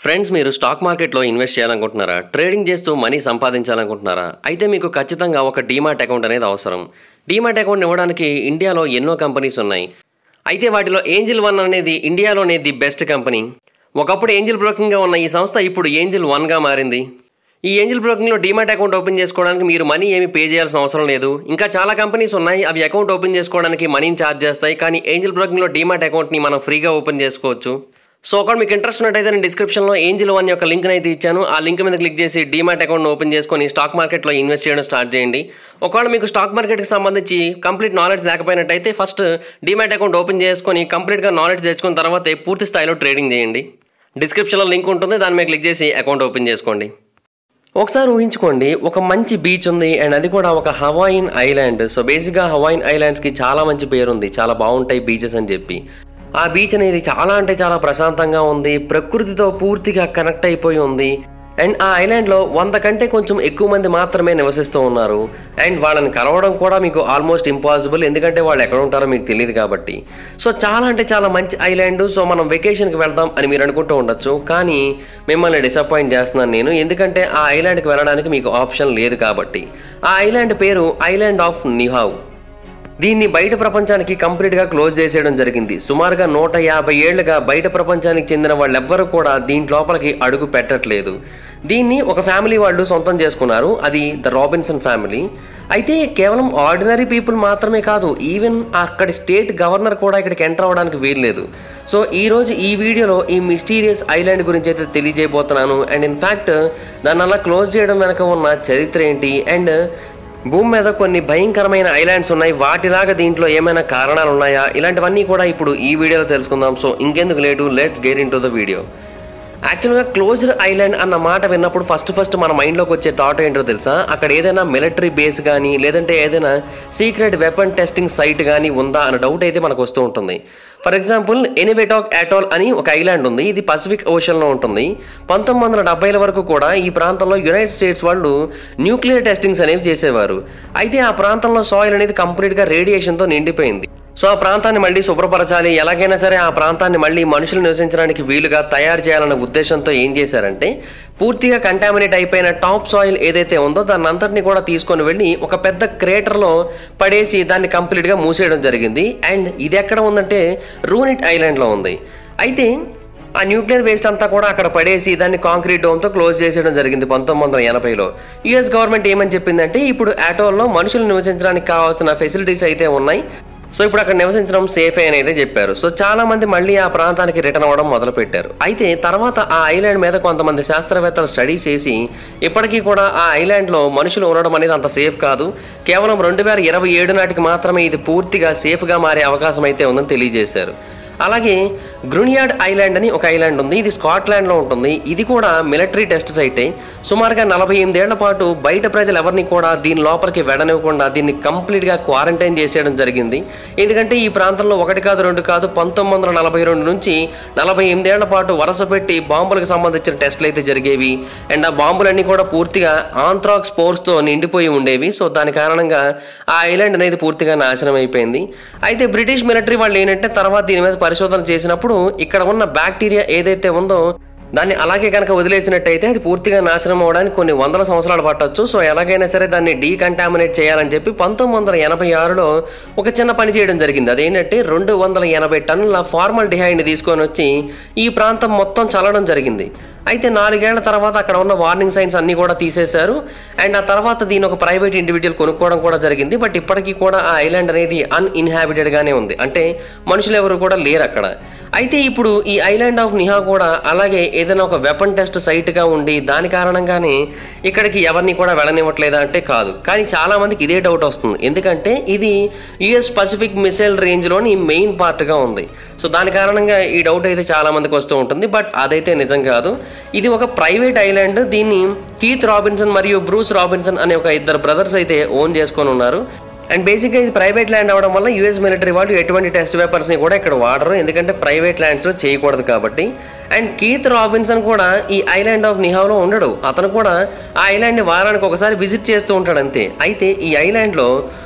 friends మీరు stock మార్కెట్లో invest చేయాలనుకుంటున్నారా ట్రేడింగ్ చేస్తూ మనీ సంపాదించాలనుకుంటున్నారా అయితే మీకు ఖచ్చితంగా ఒక డీమాట్ అకౌంట్ అనేది అవసరం డీమాట్ అకౌంట్ ఇవ్వడానికి ఇండియాలో ఎన్నో కంపెనీస్ ఉన్నాయి అయితే వాటిలో ఏంజిల్ వన్ అనేది ఇండియాలోనే ది బెస్ట్ కంపెనీ ఒకప్పుడు ఏంజిల్ బ్రోకింగ్గా ఉన్న ఈ సంస్థ ఇప్పుడు ఏంజిల్ వన్గా మారింది ఈ ఏంజిల్ బ్రోకింగ్లో డీమాట్ అకౌంట్ ఓపెన్ చేసుకోవడానికి మీరు మనీ ఏమి పే చేయాల్సిన అవసరం లేదు ఇంకా చాలా కంపెనీస్ ఉన్నాయి అవి అకౌంట్ ఓపెన్ చేసుకోవడానికి మనీని ఛార్జ్ చేస్తాయి కానీ ఏంజిల్ బ్రోకింగ్లో డీమాట్ అకౌంట్ని మనం ఫ్రీగా ఓపెన్ చేసుకోవచ్చు సో ఒకవేళ మీకు ఇంట్రెస్ట్ ఉన్నట్టయితే నేను డిస్క్రిప్షన్లో ఏంజిల్ వన్ యొక్క లింక్ అయితే ఇచ్చాను ఆ లింక్ మీద క్లిక్ చేసి డీమాట్ అకౌంట్ ఓపెన్ చేసుకొని స్టాక్ మార్కెట్లో ఇన్వెస్ట్ చేయడం స్టార్ట్ చేయండి ఒకవేళ మీకు స్టాక్ మార్కెట్కి సంబంధించి కంప్లీట్ నాలెడ్జ్ లేకపోయినట్టయితే ఫస్ట్ డీమాట్ అకౌంట్ ఓపెన్ చేసుకొని కంప్లీట్గా నాలెడ్జ్ తెచ్చుకున్న తర్వాతే పూర్తి స్థాయిలో ట్రేడింగ్ చేయండి డిస్క్రిప్షన్లో లింక్ ఉంటుంది దాని మీద క్లిక్ చేసి అకౌంట్ ఓపెన్ చేసుకోండి ఒకసారి ఊహించుకోండి ఒక మంచి బీచ్ ఉంది అండ్ అది కూడా ఒక హవాయిన్ ఐలాండ్ సో బేసిక్గా హవాయిన్ ఐలాండ్స్కి చాలా మంచి పేరు ఉంది చాలా బాగుంటాయి బీచెస్ అని చెప్పి ఆ బీచ్ అనేది చాలా అంటే చాలా ప్రశాంతంగా ఉంది ప్రకృతితో పూర్తిగా కనెక్ట్ అయిపోయి ఉంది అండ్ ఆ ఐలాండ్లో వంద కంటే కొంచెం ఎక్కువ మంది మాత్రమే నివసిస్తూ ఉన్నారు అండ్ వాళ్ళని కలవడం కూడా మీకు ఆల్మోస్ట్ ఇంపాసిబుల్ ఎందుకంటే వాళ్ళు ఎక్కడ ఉంటారో మీకు తెలియదు కాబట్టి సో చాలా అంటే చాలా మంచి ఐలాండ్ సో మనం వెకేషన్కి వెళ్దాం అని మీరు అనుకుంటూ ఉండొచ్చు కానీ మిమ్మల్ని డిసప్పాయింట్ చేస్తున్నాను నేను ఎందుకంటే ఆ ఐలాండ్కి వెళ్ళడానికి మీకు ఆప్షన్ లేదు కాబట్టి ఆ ఐలాండ్ పేరు ఐలాండ్ ఆఫ్ నిహావ్ దీన్ని బయట ప్రపంచానికి కంప్లీట్గా క్లోజ్ చేసేయడం జరిగింది సుమారుగా నూట యాభై ఏళ్లుగా బయట ప్రపంచానికి చెందిన వాళ్ళెవ్వరూ కూడా దీని లోపలికి అడుగు పెట్టట్లేదు దీన్ని ఒక ఫ్యామిలీ వాళ్ళు సొంతం చేసుకున్నారు అది ద రాబిన్సన్ ఫ్యామిలీ అయితే కేవలం ఆర్డినరీ పీపుల్ మాత్రమే కాదు ఈవెన్ అక్కడి స్టేట్ గవర్నర్ కూడా ఇక్కడికి ఎంటర్ అవ్వడానికి వీల్లేదు సో ఈ రోజు ఈ వీడియోలో ఈ మిస్టీరియస్ ఐలాండ్ గురించి అయితే తెలియజేయబోతున్నాను అండ్ ఇన్ఫ్యాక్ట్ దాన్ని అలా క్లోజ్ చేయడం వెనక ఉన్న చరిత్ర ఏంటి అండ్ భూమి మీద కొన్ని భయంకరమైన ఐలాండ్స్ ఉన్నాయి వాటిలాగా దీంట్లో ఏమైనా కారణాలు ఉన్నాయా ఇలాంటివన్నీ కూడా ఇప్పుడు ఈ వీడియోలో తెలుసుకుందాం సో ఇంకెందుకు late let's get into the video యాక్చువల్గా క్లోజ్డ్ ఐలాండ్ అన్న మాట విన్నప్పుడు ఫస్ట్ ఫస్ట్ మన మైండ్లోకి వచ్చే థాట్ ఏంటో తెలుసా అక్కడ ఏదైనా మిలిటరీ బేస్ కానీ లేదంటే ఏదైనా సీక్రెట్ వెపన్ టెస్టింగ్ సైట్ కానీ ఉందా అన్న డౌట్ అయితే మనకు వస్తూ ఉంటుంది ఫర్ ఎగ్జాంపుల్ ఎనివెటాక్ అటాల్ అని ఒక ఐలాండ్ ఉంది ఇది పసిఫిక్ ఓషన్లో ఉంటుంది పంతొమ్మిది వందల డెబ్బైల వరకు కూడా ఈ ప్రాంతంలో యునైటెడ్ స్టేట్స్ వాళ్ళు న్యూక్లియర్ టెస్టింగ్స్ అనేవి చేసేవారు అయితే ఆ ప్రాంతంలో సాయిల్ అనేది కంప్లీట్గా రేడియేషన్తో నిండిపోయింది సో ఆ ప్రాంతాన్ని మళ్ళీ శుభ్రపరచాలి ఎలాగైనా సరే ఆ ప్రాంతాన్ని మళ్ళీ మనుషులు నివసించడానికి వీలుగా తయారు చేయాలన్న ఉద్దేశంతో ఏం చేశారంటే పూర్తిగా కంటామినేట్ అయిపోయిన టాప్ సాయిల్ ఏదైతే ఉందో దాన్ని అంతటిని కూడా తీసుకొని వెళ్ళి ఒక పెద్ద క్రేటర్లో పడేసి దాన్ని కంప్లీట్గా మూసేయడం జరిగింది అండ్ ఇది ఎక్కడ ఉందంటే రూనిట్ ఐలాండ్లో ఉంది అయితే ఆ న్యూక్లియర్ వేస్ట్ అంతా కూడా అక్కడ పడేసి దాన్ని కాంక్రీట్ డోమ్తో క్లోజ్ చేసేయడం జరిగింది పంతొమ్మిది వందల ఎనభైలో యుఎస్ గవర్నమెంట్ ఏమని చెప్పిందంటే ఇప్పుడు ఆటోల్లో మనుషులు నివసించడానికి కావాల్సిన ఫెసిలిటీస్ అయితే ఉన్నాయి సో ఇప్పుడు అక్కడ నివసించడం సేఫ్ అని అయితే చెప్పారు సో చాలా మంది మళ్ళీ ఆ ప్రాంతానికి రిటర్న్ అవ్వడం మొదలు పెట్టారు అయితే తర్వాత ఆ ఐలాండ్ మీద కొంతమంది శాస్త్రవేత్తలు స్టడీ చేసి ఇప్పటికీ కూడా ఆ ఐలాండ్లో మనుషులు ఉండడం అనేది అంత సేఫ్ కాదు కేవలం రెండు వేల ఇరవై ఏడు నాటికి మాత్రమే ఇది పూర్తిగా సేఫ్గా మారే అవకాశం అయితే ఉందని తెలియజేశారు అలాగే గ్రునియాడ్ ఐలాండ్ అని ఒక ఐలాండ్ ఉంది ఇది స్కాట్లాండ్లో ఉంటుంది ఇది కూడా మిలిటరీ టెస్ట్ సైటే సుమారుగా నలభై ఎనిమిదేళ్ల పాటు బయట ప్రజలు ఎవరిని కూడా దీని లోపలికి వెళ్ళనివ్వకుండా దీన్ని కంప్లీట్గా క్వారంటైన్ చేసేయడం జరిగింది ఎందుకంటే ఈ ప్రాంతంలో ఒకటి కాదు రెండు కాదు పంతొమ్మిది వందల నలభై రెండు నుంచి నలభై ఎనిమిదేళ్ల పాటు వరుస పెట్టి బాంబులకు సంబంధించిన టెస్టులు అయితే జరిగేవి అండ్ ఆ బాంబులన్నీ కూడా పూర్తిగా ఆంథ్రాక్స్ స్పోర్ట్స్తో నిండిపోయి ఉండేవి సో దాని కారణంగా ఆ ఐలాండ్ అనేది పూర్తిగా నాశనం అయిపోయింది అయితే బ్రిటిష్ మిలిటరీ వాళ్ళు ఏంటంటే తర్వాత దీని మీద పరిశోధన చేసినప్పుడు ఇక్కడ ఉన్న బ్యాక్టీరియా ఏదైతే ఉందో దాన్ని అలాగే కనుక వదిలేసినట్టయితే అది పూర్తిగా నాశనం అవడానికి కొన్ని వందల సంవత్సరాలు పట్టొచ్చు సో ఎలాగైనా సరే దాన్ని డీకంటామినేట్ చేయాలని చెప్పి పంతొమ్మిది వందల ఎనభై ఆరులో ఒక చిన్న పని చేయడం జరిగింది అదేంటంటే రెండు వందల ఎనభై టన్నుల ఫార్మల్ డిహైడ్ని తీసుకొని వచ్చి ఈ ప్రాంతం మొత్తం చల్లడం జరిగింది అయితే నాలుగేళ్ల తర్వాత అక్కడ ఉన్న వార్నింగ్ సైన్స్ అన్నీ కూడా తీసేశారు అండ్ ఆ తర్వాత దీని ఒక ప్రైవేట్ ఇండివిజువల్ కొనుక్కోవడం కూడా జరిగింది బట్ ఇప్పటికీ కూడా ఆ ఐలాండ్ అనేది అన్ఇన్హాబిటెడ్గానే ఉంది అంటే మనుషులు ఎవరు కూడా లేరు అక్కడ అయితే ఇప్పుడు ఈ ఐలాండ్ ఆఫ్ నిహా కూడా అలాగే ఏదైనా ఒక వెపన్ టెస్ట్ సైట్గా ఉండి దాని కారణంగానే ఇక్కడికి ఎవరిని కూడా వెళ్ళనివ్వట్లేదా అంటే కాదు కానీ చాలా మందికి ఇదే డౌట్ వస్తుంది ఎందుకంటే ఇది యుఎస్ పసిఫిక్ మిసైల్ రేంజ్లోని మెయిన్ పార్ట్గా ఉంది సో దాని కారణంగా ఈ డౌట్ అయితే చాలా మందికి వస్తూ ఉంటుంది బట్ అదైతే నిజం కాదు ఇది ఒక ప్రైవేట్ ఐలాండ్ దీన్ని కీత్ రాబిన్సన్ మరియు బ్రూస్ రాబిన్సన్ అనే ఒక ఇద్దరు బ్రదర్స్ అయితే ఓన్ చేసుకొని ఉన్నారు అండ్ బేసిక్గా ఇది ప్రైవేట్ ల్యాండ్ అవడం వల్ల యూఎస్ మిలిటరీ వాళ్ళు ఎటువంటి టెస్ట్ పేపర్స్ని కూడా ఇక్కడ వాడరు ఎందుకంటే ప్రైవేట్ ల్యాండ్స్లో చేయకూడదు కాబట్టి అండ్ కీత్ రాబిన్సన్ కూడా ఈ ఐలాండ్ ఆఫ్ నిహావ్లో ఉండడు అతను కూడా ఆ ఐలాండ్ని వారానికి ఒకసారి విజిట్ చేస్తూ ఉంటాడు అంతే అయితే ఈ ఐలాండ్లో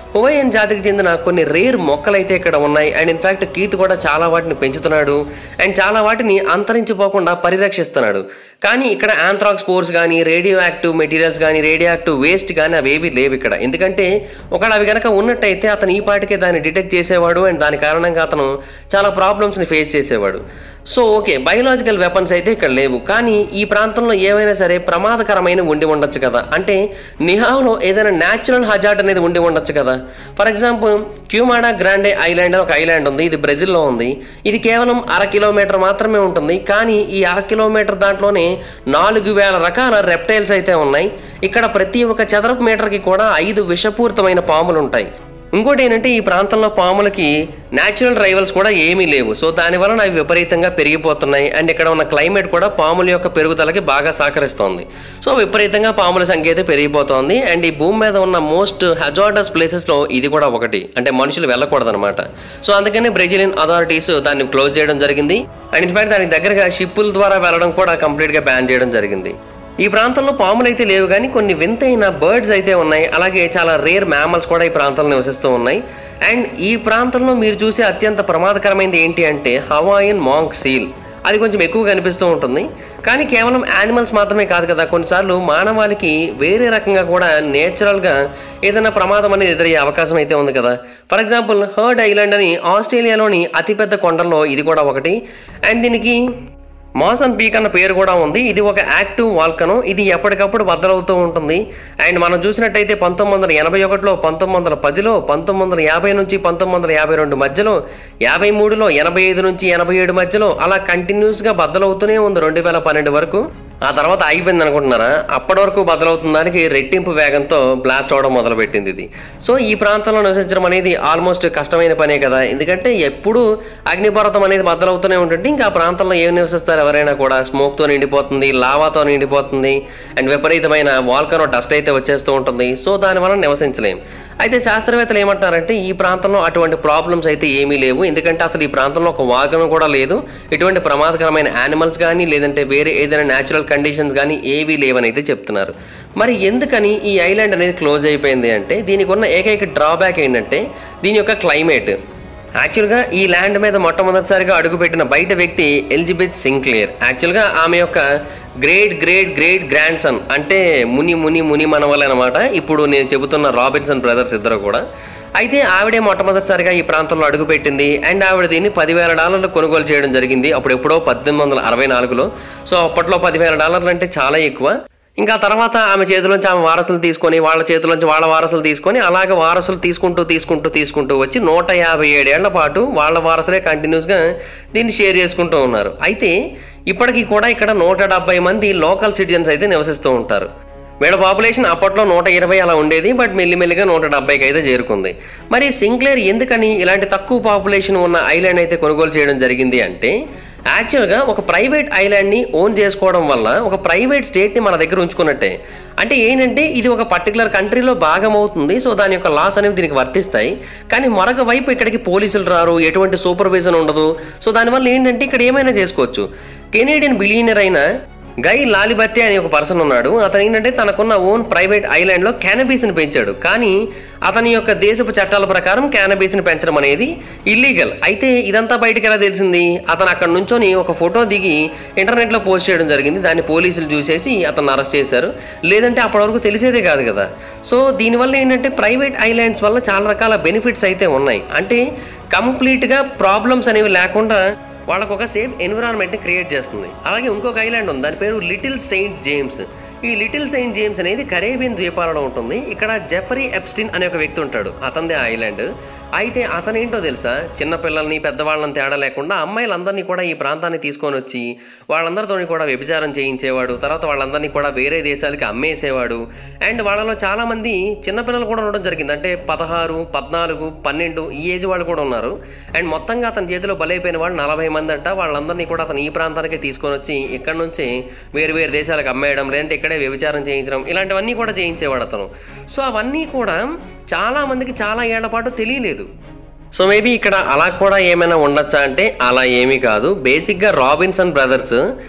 హువైయన్ జాతికి చెందిన కొన్ని రేర్ మొక్కలైతే ఇక్కడ ఉన్నాయి అండ్ ఇన్ఫాక్ట్ కీత్ కూడా చాలా వాటిని పెంచుతున్నాడు అండ్ చాలా వాటిని అంతరించిపోకుండా పరిరక్షిస్తున్నాడు కానీ ఇక్కడ ఆంథ్రాక్స్ స్పోర్స్ కానీ రేడియో యాక్టివ్ మెటీరియల్స్ కానీ రేడియో యాక్టివ్ వేస్ట్ కానీ అవేవి లేవు ఇక్కడ ఎందుకంటే ఒకవేళ అవి కనుక ఉన్నట్టయితే అతను ఈ పాటికే దాన్ని డిటెక్ట్ చేసేవాడు అండ్ దాని కారణంగా అతను చాలా ప్రాబ్లమ్స్ని ఫేస్ చేసేవాడు సో ఓకే బయోలాజికల్ వెపన్స్ అయితే ఇక్కడ లేవు కానీ ఈ ప్రాంతంలో ఏమైనా సరే ప్రమాదకరమైన ఉండి ఉండొచ్చు కదా అంటే నిహావ్లో ఏదైనా న్యాచురల్ హజార్డ్ అనేది ఉండి ఉండొచ్చు కదా for example Queimada Grande island అని ఒక ఐలాండ్ ఉంది ఇది బ్రెజిల్లో ఉంది ఇది కేవలం అర కిలోమీటర్ మాత్రమే ఉంటుంది కానీ ఈ అర కిలోమీటర్ దాంట్లోనే నాలుగు వేల రకాల రెప్టైల్స్ అయితే ఉన్నాయి ఇక్కడ ప్రతి ఒక్క చదరపు మీటర్కి కూడా ఐదు విషపూరితమైన పాములు ఉంటాయి ఇంకోటి ఏంటంటే ఈ ప్రాంతంలో పాములకి న్యాచురల్ రైవల్స్ కూడా ఏమీ లేవు సో దానివలన అవి విపరీతంగా పెరిగిపోతున్నాయి అండ్ ఇక్కడ ఉన్న క్లైమేట్ కూడా పాముల యొక్క పెరుగుదలకి బాగా సహకరిస్తోంది సో విపరీతంగా పాముల సంఖ్య అయితే పెరిగిపోతోంది అండ్ ఈ భూమి మీద ఉన్న మోస్ట్ హజార్డస్ ప్లేసెస్లో ఇది కూడా ఒకటి అంటే మనుషులు వెళ్ళకూడదన్నమాట సో అందుకని బ్రెజిలియన్ అథారిటీస్ దాన్ని క్లోజ్ చేయడం జరిగింది అండ్ ఇన్ఫాక్ట్ దానికి దగ్గరగా షిప్పుల ద్వారా వెళ్ళడం కూడా కంప్లీట్గా బ్యాన్ చేయడం జరిగింది ఈ ప్రాంతంలో పాములు అయితే లేవు కానీ కొన్ని వింతైన బర్డ్స్ అయితే ఉన్నాయి అలాగే చాలా రేర్ మ్యామల్స్ కూడా ఈ ప్రాంతంలో నివసిస్తూ ఉన్నాయి అండ్ ఈ ప్రాంతంలో మీరు చూసే అత్యంత ప్రమాదకరమైనది ఏంటి అంటే హవాయిన్ మాంక్ సీల్ అది కొంచెం ఎక్కువ కనిపిస్తూ ఉంటుంది కానీ కేవలం యానిమల్స్ మాత్రమే కాదు కదా కొన్నిసార్లు మానవాళికి వేరే రకంగా కూడా నేచురల్గా ఏదైనా ప్రమాదం అనేది ఎదురయ్యే అవకాశం అయితే ఉంది కదా ఫర్ ఎగ్జాంపుల్ హర్డ్ ఐలాండ్ అని ఆస్ట్రేలియాలోని అతిపెద్ద కొండల్లో ఇది కూడా ఒకటి అండ్ దీనికి మాసన్ పీక్ అన్న పేరు కూడా ఉంది ఇది ఒక యాక్టివ్ వాల్కను ఇది ఎప్పటికప్పుడు బద్దలవుతూ ఉంటుంది అండ్ మనం చూసినట్టయితే పంతొమ్మిది వందల ఎనభై ఒకటిలో పంతొమ్మిది వందల పదిలో పంతొమ్మిది వందల యాభై నుంచి పంతొమ్మిది వందల యాభై రెండు మధ్యలో యాభై మూడులో ఎనభై ఐదు నుంచి ఎనభై ఏడు మధ్యలో అలా కంటిన్యూస్గా బద్దలవుతూనే ఉంది రెండు వేల పన్నెండు వరకు ఆ తర్వాత ఆగిపోయింది అనుకుంటున్నారా అప్పటి వరకు బదలవుతున్న దానికి రెట్టింపు వేగంతో బ్లాస్ట్ అవడం మొదలుపెట్టింది ఇది సో ఈ ప్రాంతంలో నివసించడం అనేది ఆల్మోస్ట్ కష్టమైన పనే కదా ఎందుకంటే ఎప్పుడు అగ్నిపర్వతం అనేది బద్దలవుతూనే ఉంటుంది ఇంకా ఆ ప్రాంతంలో ఏం నివసిస్తారు ఎవరైనా కూడా స్మోక్తో నిండిపోతుంది లావాతో నిండిపోతుంది అండ్ విపరీతమైన వాల్కనో డస్ట్ అయితే వచ్చేస్తూ ఉంటుంది సో దానివల్ల నివసించలేం అయితే శాస్త్రవేత్తలు ఏమంటారంటే ఈ ప్రాంతంలో అటువంటి ప్రాబ్లమ్స్ అయితే ఏమీ లేవు ఎందుకంటే అసలు ఈ ప్రాంతంలో ఒక వాగను కూడా లేదు ఎటువంటి ప్రమాదకరమైన యానిమల్స్ కానీ లేదంటే వేరే ఏదైనా న్యాచురల్ కండిషన్స్ కానీ ఏవీ లేవని అయితే చెప్తున్నారు మరి ఎందుకని ఈ ఐలాండ్ అనేది క్లోజ్ అయిపోయింది అంటే దీనికి ఉన్న ఏకైక డ్రాబ్యాక్ ఏంటంటే దీని యొక్క క్లైమేట్ యాక్చువల్గా ఈ ల్యాండ్ మీద మొట్టమొదటిసారిగా అడుగుపెట్టిన బయట వ్యక్తి ఎలిజబెత్ సింక్లేర్ యాక్చువల్గా ఆమె యొక్క great great great grandson అంటే ముని ముని ముని మనవలే అనమాట ఇప్పుడు నేను చెబుతున్న రాబిన్సన్ బ్రదర్స్ ఇద్దరు కూడా అయితే ఆవిడే మొట్టమొదటిసారిగా ఈ ప్రాంతంలో అడుగుపెట్టింది అండ్ ఆవిడ దీన్ని పదివేల డాలర్లు కొనుగోలు చేయడం జరిగింది అప్పుడు ఎప్పుడో పద్దెనిమిది వందల అరవై నాలుగులో సో అప్పట్లో పదివేల డాలర్లు అంటే చాలా ఎక్కువ ఇంకా తర్వాత ఆమె చేతిలోంచి ఆమె వారసులు తీసుకొని వాళ్ళ చేతిలోంచి వాళ్ళ వారసులు తీసుకొని అలాగే వారసులు తీసుకుంటూ తీసుకుంటూ తీసుకుంటూ వచ్చి నూట యాభై ఏడేళ్ల పాటు వాళ్ళ వారసులే కంటిన్యూస్గా దీన్ని షేర్ చేసుకుంటూ ఉన్నారు అయితే ఇప్పటికీ కూడా ఇక్కడ నూట డెబ్బై మంది లోకల్ సిటిజన్స్ అయితే నివసిస్తూ ఉంటారు వీళ్ళ పాపులేషన్ అప్పట్లో నూట ఇరవై అలా ఉండేది బట్ మెల్లిమెల్లిగా నూట డెబ్బైకి అయితే చేరుకుంది మరి సింక్లేర్ ఎందుకని ఇలాంటి తక్కువ పాపులేషన్ ఉన్న ఐలాండ్ అయితే కొనుగోలు చేయడం జరిగింది అంటే యాక్చువల్గా ఒక ప్రైవేట్ ఐలాండ్ని ఓన్ చేసుకోవడం వల్ల ఒక ప్రైవేట్ స్టేట్ని మన దగ్గర ఉంచుకున్నట్టే అంటే ఏంటంటే ఇది ఒక పర్టికులర్ కంట్రీలో భాగం అవుతుంది సో దాని యొక్క లాస్ అనేవి దీనికి వర్తిస్తాయి కానీ మరొక వైపు ఇక్కడికి పోలీసులు రారు ఎటువంటి సూపర్విజన్ ఉండదు సో దానివల్ల ఏంటంటే ఇక్కడ ఏమైనా చేసుకోవచ్చు కెనేడియన్ బిలియనర్ అయిన గై లాలిబత్తే అనే ఒక పర్సన్ ఉన్నాడు అతను ఏంటంటే తనకున్న ఓన్ ప్రైవేట్ ఐలాండ్లో క్యానబీస్ని పెంచాడు కానీ అతని యొక్క దేశపు చట్టాల ప్రకారం క్యానబీస్ని పెంచడం అనేది ఇల్లీగల్ అయితే ఇదంతా బయటకు ఎలా తెలిసింది అతను అక్కడ నుంచొని ఒక ఫోటో దిగి ఇంటర్నెట్లో పోస్ట్ చేయడం జరిగింది దాన్ని పోలీసులు చూసేసి అతను అరెస్ట్ చేశారు లేదంటే అప్పటి వరకు తెలిసేదే కాదు కదా సో దీనివల్ల ఏంటంటే ప్రైవేట్ ఐలాండ్స్ వల్ల చాలా రకాల బెనిఫిట్స్ అయితే ఉన్నాయి అంటే కంప్లీట్గా ప్రాబ్లమ్స్ అనేవి లేకుండా వాళ్ళకు ఒక సేఫ్ ఎన్విరాన్మెంట్ని క్రియేట్ చేస్తుంది అలాగే ఇంకొక ఐలాండ్ ఉంది దాని పేరు లిటిల్ సెయింట్ జేమ్స్ ఈ లిటిల్ సెయింట్ జేమ్స్ అనేది కరేబియన్ ద్వీపాలలో ఉంటుంది ఇక్కడ జెఫరీ ఎప్స్టిన్ అనే ఒక వ్యక్తి ఉంటాడు అతనిదే ఆ ఐలాండ్ అయితే అతను ఏంటో తెలుసా చిన్న పిల్లల్ని పెద్దవాళ్ళని తేడా లేకుండా అమ్మాయిలందరినీ కూడా ఈ ప్రాంతాన్ని తీసుకొని వచ్చి వాళ్ళందరితో కూడా వ్యభిచారం చేయించేవాడు తర్వాత వాళ్ళందరినీ కూడా వేరే దేశాలకి అమ్మేసేవాడు అండ్ వాళ్ళలో చాలామంది చిన్నపిల్లలు కూడా ఉండడం జరిగింది అంటే పదహారు పద్నాలుగు పన్నెండు ఈ ఏజ్ వాళ్ళు కూడా ఉన్నారు అండ్ మొత్తంగా అతని చేతిలో బలైపోయిన వాళ్ళు నలభై మంది అంట వాళ్ళందరినీ కూడా అతను ఈ ప్రాంతానికి తీసుకొని వచ్చి ఇక్కడ నుంచి వేరు వేరు దేశాలకు అమ్మేయడం లేదంటే ఇక్కడే వ్యభిచారం చేయించడం ఇలాంటివన్నీ కూడా చేయించేవాడు అతను సో అవన్నీ కూడా చాలా మందికి చాలా ఏళ్ల పాటు తెలియలేదు సో మేబీ ఇక్కడ అలా కూడా ఏమైనా ఉండొచ్చా అంటే అలా ఏమీ కాదు బేసిక్గా రాబిన్సన్ బ్రదర్స్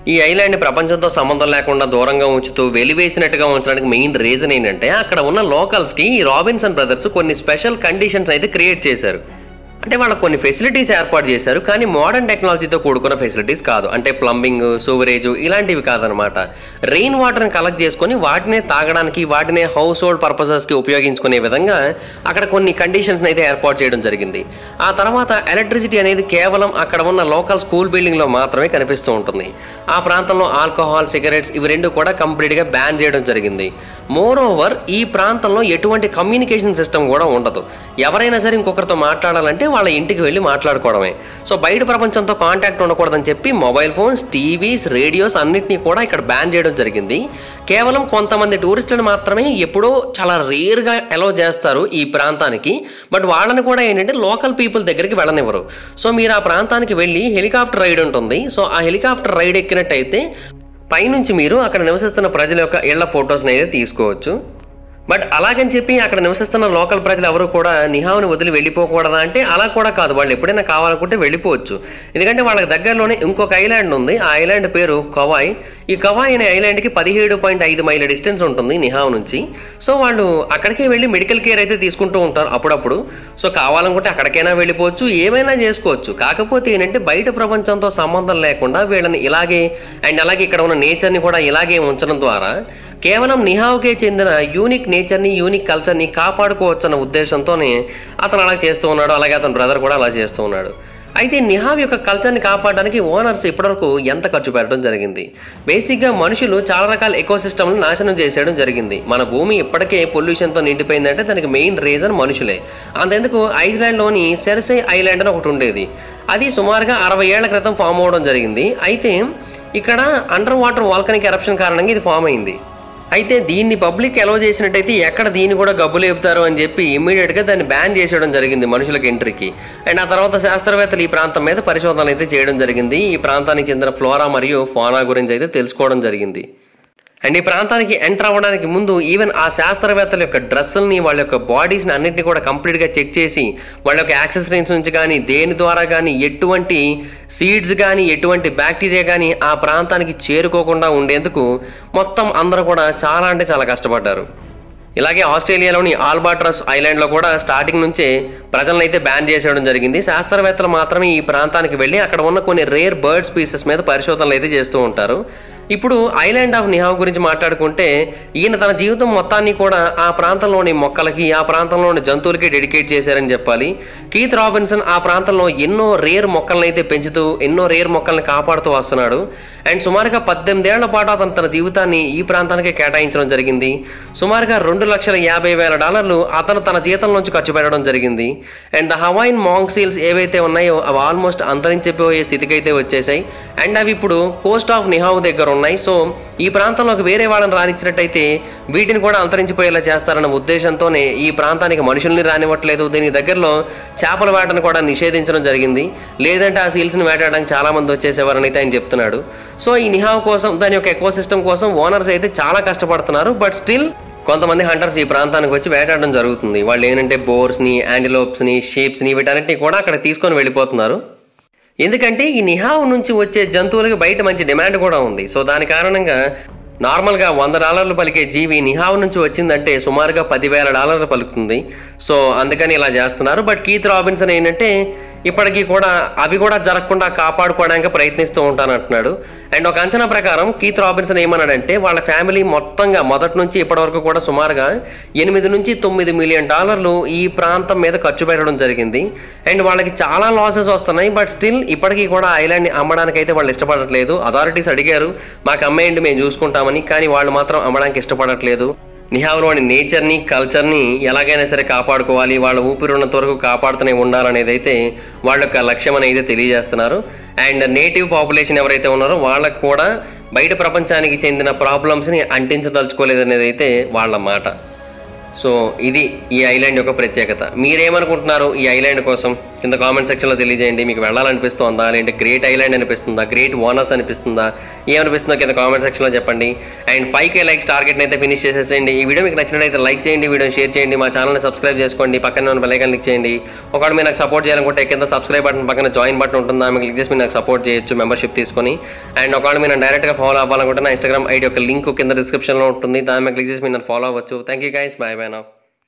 ఈ ఐలాండ్ ప్రపంచంతో సంబంధం లేకుండా దూరంగా ఉంచుతూ వెలివేసినట్టుగా ఉంచడానికి మెయిన్ రీజన్ ఏంటంటే అక్కడ ఉన్న లోకల్స్కి ఈ రాబిన్సన్ బ్రదర్స్ కొన్ని స్పెషల్ కండిషన్స్ అయితే క్రియేట్ చేశారు అంటే వాళ్ళకి కొన్ని ఫెసిలిటీస్ ఏర్పాటు చేశారు కానీ మోడర్న్ టెక్నాలజీతో కూడుకున్న ఫెసిలిటీస్ కాదు అంటే ప్లంబింగ్ సూవరేజ్ ఇలాంటివి కాదనమాట రెయిన్ వాటర్ని కలెక్ట్ చేసుకొని వాటినే తాగడానికి వాటినే హౌస్ హోల్డ్ పర్పసెస్కి ఉపయోగించుకునే విధంగా అక్కడ కొన్ని కండిషన్స్ అయితే ఏర్పాటు చేయడం జరిగింది ఆ తర్వాత ఎలక్ట్రిసిటీ అనేది కేవలం అక్కడ ఉన్న లోకల్ స్కూల్ బిల్డింగ్లో మాత్రమే కనిపిస్తూ ఉంటుంది ఆ ప్రాంతంలో ఆల్కహాల్ సిగరెట్స్ ఇవి రెండు కూడా కంప్లీట్గా బ్యాన్ చేయడం జరిగింది మోర్ ఓవర్ ఈ ప్రాంతంలో ఎటువంటి కమ్యూనికేషన్ సిస్టమ్ కూడా ఉండదు ఎవరైనా సరే ఇంకొకరితో మాట్లాడాలంటే వాళ్ళ ఇంటికి వెళ్ళి మాట్లాడుకోవడమే సో బయట ప్రపంచంతో కాంటాక్ట్ ఉండకూడదని చెప్పి మొబైల్ ఫోన్స్ టీవీస్ రేడియోస్ అన్నిటినీ కూడా ఇక్కడ బ్యాన్ చేయడం జరిగింది కేవలం కొంతమంది టూరిస్టులను మాత్రమే ఎప్పుడో చాలా రేర్గా అలౌ చేస్తారు ఈ ప్రాంతానికి బట్ వాళ్ళని కూడా ఏంటంటే లోకల్ పీపుల్ దగ్గరికి వెళ్ళనివ్వరు సో మీరు ఆ ప్రాంతానికి వెళ్ళి హెలికాప్టర్ రైడ్ ఉంటుంది సో ఆ హెలికాప్టర్ రైడ్ ఎక్కినట్టయితే పైనుంచి మీరు అక్కడ నివసిస్తున్న ప్రజల యొక్క ఇళ్ల ఫొటోస్ని అయితే తీసుకోవచ్చు బట్ అలాగని చెప్పి అక్కడ నివసిస్తున్న లోకల్ ప్రజలు ఎవరు కూడా నిహావుని వదిలి వెళ్ళిపోకూడదా అంటే అలా కూడా కాదు వాళ్ళు ఎప్పుడైనా కావాలనుకుంటే వెళ్ళిపోవచ్చు ఎందుకంటే వాళ్ళకి దగ్గరలోనే ఇంకొక ఐలాండ్ ఉంది ఆ ఐలాండ్ పేరు కవాయ్ ఈ కవాయ్ అనే ఐలాండ్కి పదిహేడు పాయింట్ ఐదు మైళ్ళ డిస్టెన్స్ ఉంటుంది నిహావ్ నుంచి సో వాళ్ళు అక్కడికే వెళ్ళి మెడికల్ కేర్ అయితే తీసుకుంటూ ఉంటారు అప్పుడప్పుడు సో కావాలనుకుంటే అక్కడికైనా వెళ్ళిపోవచ్చు ఏమైనా చేసుకోవచ్చు కాకపోతే ఏంటంటే బయట ప్రపంచంతో సంబంధం లేకుండా వీళ్ళని ఇలాగే అండ్ అలాగే ఇక్కడ ఉన్న నేచర్ని కూడా ఇలాగే ఉంచడం ద్వారా కేవలం నిహావ్కే చెందిన యూనిక్ నేచర్ని యూనిక్ కల్చర్ని కాపాడుకోవచ్చన్న ఉద్దేశంతోనే అతను అలా చేస్తూ ఉన్నాడు అలాగే అతని బ్రదర్ కూడా అలా చేస్తూ ఉన్నాడు అయితే నిహావ్ యొక్క కల్చర్ని కాపాడడానికి ఓనర్స్ ఇప్పటివరకు ఎంత ఖర్చు పెట్టడం జరిగింది బేసిక్గా మనుషులు చాలా రకాల ఎకోసిస్టమ్ని నాశనం చేసేయడం జరిగింది మన భూమి ఇప్పటికే పొల్యూషన్తో నిండిపోయిందంటే దానికి మెయిన్ రీజన్ మనుషులే అంతెందుకు ఐస్లాండ్లోని సెర్సై ఐలాండ్ అని ఒకటి ఉండేది అది సుమారుగా అరవై ఏళ్ల క్రితం ఫామ్ అవడం జరిగింది అయితే ఇక్కడ అండర్ వాటర్ వాల్కనిక్ ఎరప్షన్ కారణంగా ఇది ఫామ్ అయింది అయితే దీన్ని పబ్లిక్ ఎలో చేసినట్టయితే ఎక్కడ దీన్ని కూడా గబ్బులు లేపుతారు అని చెప్పి ఇమ్మీడియట్గా దాన్ని బ్యాన్ చేసేయడం జరిగింది మనుషులకు ఎంట్రీకి అండ్ ఆ తర్వాత శాస్త్రవేత్తలు ఈ ప్రాంతం మీద పరిశోధనలు అయితే చేయడం జరిగింది ఈ ప్రాంతానికి చెందిన ఫ్లోరా మరియు ఫోనా గురించి అయితే తెలుసుకోవడం జరిగింది అండ్ ఈ ప్రాంతానికి ఎంటర్ అవ్వడానికి ముందు ఈవెన్ ఆ శాస్త్రవేత్తల యొక్క డ్రెస్సుల్ని వాళ్ళ యొక్క బాడీస్ని అన్నింటినీ కూడా కంప్లీట్గా చెక్ చేసి వాళ్ళ యొక్క యాక్సెసరీస్ నుంచి కానీ దేని ద్వారా కానీ ఎటువంటి సీడ్స్ కానీ ఎటువంటి బ్యాక్టీరియా కానీ ఆ ప్రాంతానికి చేరుకోకుండా ఉండేందుకు మొత్తం అందరూ కూడా చాలా అంటే చాలా కష్టపడ్డారు ఇలాగే ఆస్ట్రేలియాలోని ఆల్బాట్రస్ ఐలాండ్లో కూడా స్టార్టింగ్ నుంచే ప్రజలను అయితే బ్యాన్ చేసేయడం జరిగింది శాస్త్రవేత్తలు మాత్రమే ఈ ప్రాంతానికి వెళ్ళి అక్కడ ఉన్న కొన్ని రేర్ బర్డ్ స్పీసెస్ మీద పరిశోధనలు అయితే చేస్తూ ఉంటారు ఇప్పుడు ఐలాండ్ ఆఫ్ నిహావ్ గురించి మాట్లాడుకుంటే ఈయన తన జీవితం మొత్తాన్ని కూడా ఆ ప్రాంతంలోని మొక్కలకి ఆ ప్రాంతంలోని జంతువులకి డెడికేట్ చేశారని చెప్పాలి కీత్ రాబిన్సన్ ఆ ప్రాంతంలో ఎన్నో రేర్ మొక్కలను అయితే పెంచుతూ ఎన్నో రేర్ మొక్కల్ని కాపాడుతూ వస్తున్నాడు అండ్ సుమారుగా పద్దెనిమిదేళ్ల పాటు అతను తన జీవితాన్ని ఈ ప్రాంతానికే కేటాయించడం జరిగింది సుమారుగా రెండు లక్షల యాభై వేల డాలర్లు అతను తన జీతం నుంచి ఖర్చు పెట్టడం జరిగింది and the Hawaiian monk seals ఏవైతే ఉన్నాయో అవి ఆల్మోస్ట్ అంతరించిపోయే స్థితికి అయితే వచ్చేసాయి అండ్ అవి ఇప్పుడు కోస్ట్ ఆఫ్ నిహావ్ దగ్గర ఉన్నాయి సో ఈ ప్రాంతంలోకి వేరే వాళ్ళని రానిచ్చినట్టయితే వీటిని కూడా అంతరించిపోయేలా చేస్తారన్న ఉద్దేశంతోనే ఈ ప్రాంతానికి మనుషుల్ని రానివ్వట్లేదు దీని దగ్గరలో చేపల వేటను కూడా నిషేధించడం జరిగింది లేదంటే ఆ సీల్స్ని వేటాడడానికి చాలా మంది వచ్చేసేవారని అయితే ఆయన చెప్తున్నాడు సో ఈ నిహావ్ కోసం దాని యొక్క ఎకో సిస్టమ్ కోసం ఓనర్స్ అయితే చాలా కష్టపడుతున్నారు బట్ స్టిల్ కొంతమంది హంటర్స్ ఈ ప్రాంతానికి వచ్చి వేటాడడం జరుగుతుంది వాళ్ళు ఏంటంటే బోర్స్ని యాంటిలోప్స్ని షీప్స్ని వీటన్నిటిని కూడా అక్కడ తీసుకొని వెళ్ళిపోతున్నారు ఎందుకంటే ఈ నిహావ్ నుంచి వచ్చే జంతువులకి బయట మంచి డిమాండ్ కూడా ఉంది సో దాని కారణంగా నార్మల్గా వంద డాలర్లు పలికే జీవి నిహావ్ నుంచి వచ్చిందంటే సుమారుగా పదివేల డాలర్లు పలుకుతుంది సో అందుకని ఇలా చేస్తున్నారు బట్ కీత్ రాబిన్సన్ ఏంటంటే ఇప్పటికీ కూడా అవి కూడా జరగకుండా కాపాడుకోవడానికి ప్రయత్నిస్తూ ఉంటానంటున్నాడు అండ్ ఒక అంచనా ప్రకారం కీత్ రాబిన్సన్ ఏమన్నాడంటే వాళ్ళ ఫ్యామిలీ మొత్తంగా మొదటి నుంచి ఇప్పటివరకు కూడా సుమారుగా ఎనిమిది నుంచి తొమ్మిది మిలియన్ డాలర్లు ఈ ప్రాంతం మీద ఖర్చు పెట్టడం జరిగింది అండ్ వాళ్ళకి చాలా లాసెస్ వస్తున్నాయి బట్ స్టిల్ ఇప్పటికీ కూడా ఐలాండ్ని అమ్మడానికి అయితే వాళ్ళు ఇష్టపడట్లేదు అథారిటీస్ అడిగారు మాకు అమ్మేయండి మేము చూసుకుంటామని కానీ వాళ్ళు మాత్రం అమ్మడానికి ఇష్టపడట్లేదు నిహావ్లోని నేచర్ని కల్చర్ని ఎలాగైనా సరే కాపాడుకోవాలి వాళ్ళ ఊపిరి ఉన్నంత వరకు కాపాడుతూనే ఉండాలనేది అయితే వాళ్ళ యొక్క లక్ష్యం అనేది తెలియజేస్తున్నారు అండ్ నేటివ్ పాపులేషన్ ఎవరైతే ఉన్నారో వాళ్ళకు కూడా బయట ప్రపంచానికి చెందిన ప్రాబ్లమ్స్ని అంటించదలుచుకోలేదనేది అయితే వాళ్ళ మాట సో ఇది ఈ ఐలాండ్ యొక్క ప్రత్యేకత మీరేమనుకుంటున్నారు ఈ ఐలాండ్ కోసం కింద కామెంట్ సెక్షన్లో తెలియజేయండి మీకు వెళ్ళాలనిపిస్తుందా లేదంటే గ్రేట్ ఐలాండ్ అనిపిస్తుందా గ్రేట్ ఓనర్స్ అనిపిస్తుందా ఏమనిపిస్తుందో కింద కామెంట్ సెక్షన్లో చెప్పండి అండ్ ఫైవ్ కే లైక్స్ టార్గెట్ని అయితే ఫినిష్ చేసేసేయండి ఈ వీడియో మీకు నచ్చినట్లయితే లైక్ చేయండి వీడియో షేర్ చేయండి మా ఛానల్ని సబ్స్క్రైబ్ చేసుకోండి పక్కన ఉన్న బెల్ ఐకాన్ క్లిక్ చేయండి ఒకవేళ మీరు నాకు సపోర్ట్ చేయాలనుకుంటే కింద సబ్స్క్రైబ్ బటన్ పక్కన జాయిన్ బటన్ ఉంటుందా మీకు క్లిక్ చేసి మీరు నాకు సపోర్ట్ చేయొచ్చు మెంబర్షిప్ తీసుకొని అండ్ ఒకవేళ మీరు డైరెక్ట్గా ఫాలో అవ్వాలనుకుంటే నా ఇన్స్టాగ్రామ్ ఐడి యొక్క లింక్ కింద డిస్క్రిప్షన్లో ఉంటుంది దాని మీద క్లిక్ చేసి మీరు నన్ను ఫాలో అవ్వచ్చు thank you guys bye bye నా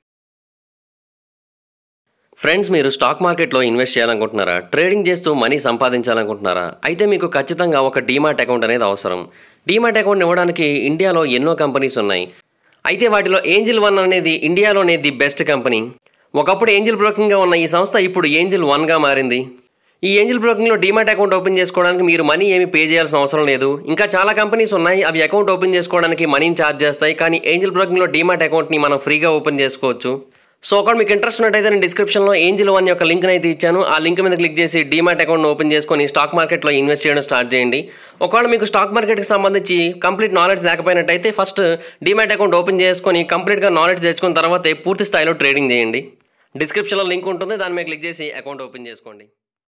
ఫ్రెండ్స్ మీరు స్టాక్ మార్కెట్లో ఇన్వెస్ట్ చేయాలనుకుంటున్నారా ట్రేడింగ్ చేస్తూ మనీ సంపాదించాలనుకుంటున్నారా అయితే మీకు ఖచ్చితంగా ఒక డీమాట్ అకౌంట్ అనేది అవసరం డీమాట్ అకౌంట్ ఇవ్వడానికి ఇండియాలో ఎన్నో కంపెనీస్ ఉన్నాయి అయితే వాటిలో ఏంజిల్ వన్ అనేది ఇండియాలోనే ది బెస్ట్ కంపెనీ ఒకప్పుడు ఏంజిల్ బ్రోకింగ్గా ఉన్న ఈ సంస్థ ఇప్పుడు ఏంజిల్ వన్గా మారింది ఈ ఏంజిల్ బ్రోకింగ్లో డీమాట్ అకౌంట్ ఓపెన్ చేసుకోవడానికి మీరు మనీ ఏమి పే చేయాల్సిన అవసరం లేదు ఇంకా చాలా కంపెనీస్ ఉన్నాయి అవి అకౌంట్ ఓపెన్ చేసుకోవడానికి మనీని ఛార్జ్ చేస్తాయి కానీ ఏంజిల్ బ్రోకింగ్లో డీమాట్ అకౌంట్ని మనం ఫ్రీగా ఓపెన్ చేసుకోవచ్చు సో ఒకవేళ మీకు ఇంట్రెస్ట్ ఉన్నట్టయితే నేను డిస్క్రిప్షన్లో ఏంజిల్ వన్ యొక్క లింక్ అయితే ఇచ్చాను ఆ లింక్ మీద క్లిక్ చేసి డీమాట్ అకౌంట్ ఓపెన్ చేసుకొని స్టాక్ మార్కెట్లో ఇన్వెస్ట్ చేయడం స్టార్ట్ చేయండి ఒకవేళ మీకు స్టాక్ మార్కెట్కి సంబంధించి కంప్లీట్ నాలెడ్జ్ లేకపోయినట్టయితే ఫస్ట్ డీమాట్ అకౌంట్ ఓపెన్ చేసుకొని కంప్లీట్గా నాలెడ్జ్ తెచ్చుకున్న తర్వాత పూర్తి స్థాయిలో ట్రేడింగ్ చేయండి డిస్క్రిప్షన్లో లింక్ ఉంటుంది దాని మీద క్లిక్ చేసి అకౌంట్ ఓపెన్ చేసుకోండి